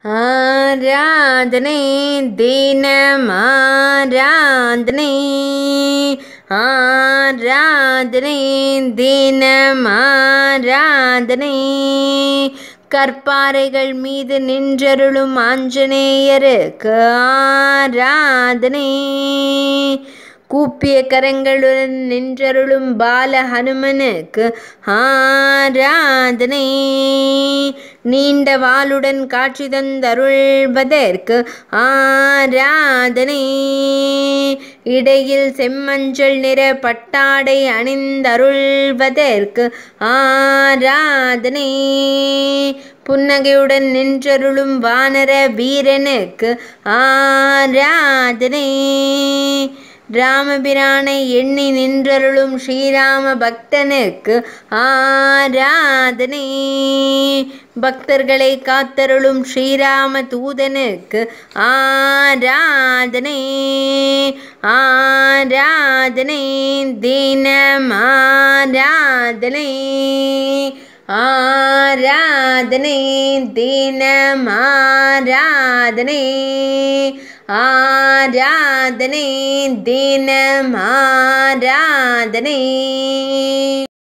ஆராதனை தினம் ஆராதனை ஆராதனை தினம் ஆராதனை கற்பாறைகள் மீது நின்றருளும் ஆஞ்சநேயருக்கு ஆராதனை கூப்பிய கரங்களுடன் நின்றருளும் பால ஹனுமனுக்கு ஆராதனை நீண்ட வாளுடன் காட்சி தந்தருள்வதற்கு ஆராதனை இடையில் செம்மஞ்சள் நிற பட்டாடை அணிந்தருள்வதற்கு ஆராதனை புன்னகையுடன் நின்றருளும் வானர வீரனுக்கு ஆராதனை ராமபிரானை எண்ணி நின்றருளும் ஸ்ரீராம பக்தனுக்கு ஆராதனை பக்தர்களை காத்தருளும் ஸ்ரீராம தூதனுக்கு ஆராதனை ஆராதனை தினம் ஆராதனை ஆராதனை தினம் ஆராதனை ஆராதனை தினம் ஆராதனை